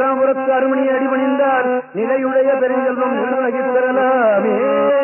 பராமரத்து அருமணி அடிபணிந்தார் நிலையுடைய பெருஞ்செல்வம் நிர்வகி பெறலாமே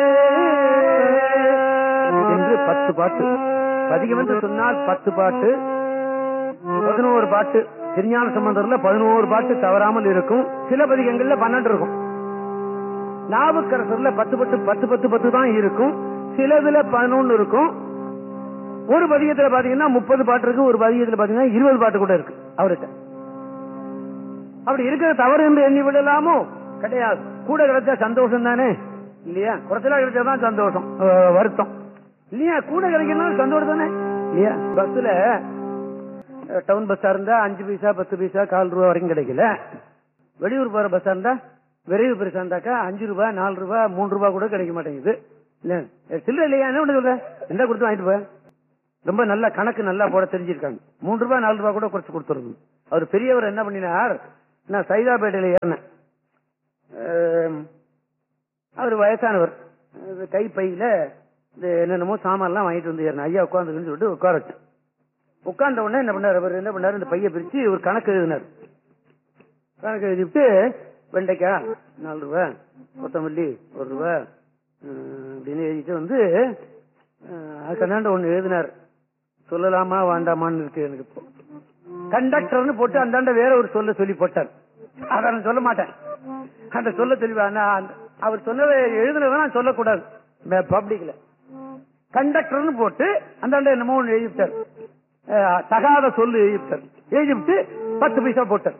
என்று பத்து பாட்டு பதிகம் என்று சொன்னால் பத்து பாட்டு பதினோரு பாட்டு திருஞான சம்பந்தர்ல பதினோரு பாட்டு தவறாமல் இருக்கும் சில பதிகங்கள்ல பன்னெண்டு இருக்கும் நாவுக்கரசர்ல பத்து பத்து பத்து பத்து பத்து தான் இருக்கும் சிலதுல பதினொன்னு இருக்கும் ஒரு பதிகத்துல பாத்தீங்கன்னா முப்பது பாட்டு இருக்கு ஒரு பதிகத்துல பாத்தீங்கன்னா இருபது பாட்டு கூட இருக்கு அவர்கிட்ட அப்படி இருக்கிற தவறு என்று எண்ணி விடலாமோ கிடையாது கூட கிடைச்சா சந்தோஷம் தானே இல்லையா குறைச்சலா கிடைச்சாதான் சந்தோஷம் அஹ், வருத்தம் இல்லையா கூட கிடைக்கணும் சந்தோஷம் தானே இல்லையா பஸ்ல அஹ், டவுன் பஸ்ஸா இருந்தா அஞ்சு பைசா பத்து பைசா கால் ரூபா வரைக்கும் கிடைக்கல வெளியூர் போற பஸ்ஸா இருந்தா விரைவு பெருசா இருந்தாக்கா அஞ்சு ரூபாய் நாலு ரூபாய் மூணு ரூபாய் கூட கிடைக்க மாட்டேங்குது இல்ல சில்லற இல்லையா என்ன பண்ண சொல்ற எந்த கொடுத்து வாங்கிட்டு போய் ரொம்ப நல்ல கணக்கு நல்லா போட தெரிஞ்சிருக்காங்க மூணு ரூபாய் நாலு ரூபாய் கூட குறைச்சு கொடுத்துருது அவர் பெரியவர் என்ன பண்ணினார் நான் சைதாப்பேட்டையில ஏறினேன் அஹ், அவர் வயசானவர் அது கை பையில இந்த என்னென்னமோ சாமான்லாம் வாங்கிட்டு வந்து ஏறினேன் ஐயா உட்காந்துக்குன்னு சொல்லிட்டு உட்கார வச்சேன் உட்கார்ந்த உடனே என்ன பண்ணார் அவர் என்ன பண்ணாரு இந்த பைய பிரிச்சு ஒரு கணக்கு எழுதினார் கணக்கு எழுதிவிட்டு வெண்டைக்காய் நாலு ரூபா கொத்தமல்லி ஒரு ரூபா உம், அப்படின்னு எழுதிட்டு வந்து கண்ணாண்ட ஒண்ணு எழுதினார் சொல்லலாமா வேண்டாமான்னு இருக்கு எனக்கு இப்போ கண்டக்டர்னு போட்டு அந்தாண்ட வேற ஒரு சொல்ல சொல்லி போட்டார் அதை நான் சொல்ல மாட்டேன் அந்த சொல்ல தெளிவா நான் அந்த- அவர் சொன்னதை எழுதுனதை நான் சொல்லக்கூடாது பப்ளிக்ல கண்டக்டர்னு போட்டு அந்தாண்ட என்னமோ ஒண்ணு எழுதிவிட்டார் அஹ், தகாத சொல்லு எழுதிவிட்டார் எழுதிவிட்டு பத்து பைசா போட்டார்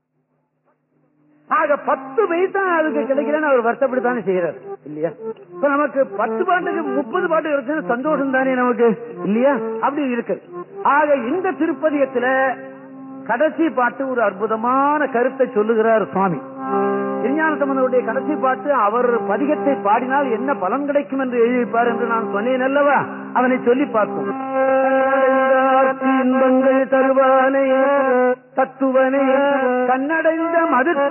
ஆக பத்து பைசா அதுக்கு கிடைக்கலன்னு அவர் வருத்தப்பட்டு செய்யறாரு இல்லையா இப்ப நமக்கு பத்து பாட்டுக்கு முப்பது பாட்டு இருக்கு சந்தோஷம் தானே நமக்கு இல்லையா அப்படி இருக்கு ஆக இந்த திருப்பதியத்துல கடைசி பாட்டு ஒரு அற்புதமான கருத்தை சொல்லுகிறார் சுவாமி விஞ்ஞான சம்பந்தருடைய கடைசி பாட்டு அவர் பதிகத்தை பாடினால் என்ன பலன் கிடைக்கும் என்று எழுதியிருப்பார் என்று நான் சொன்னேன் அல்லவா அதனை சொல்லி பார்ப்போம் இன்பங்கள் தருவானே தத்துவனே கண்ணடைந்த மது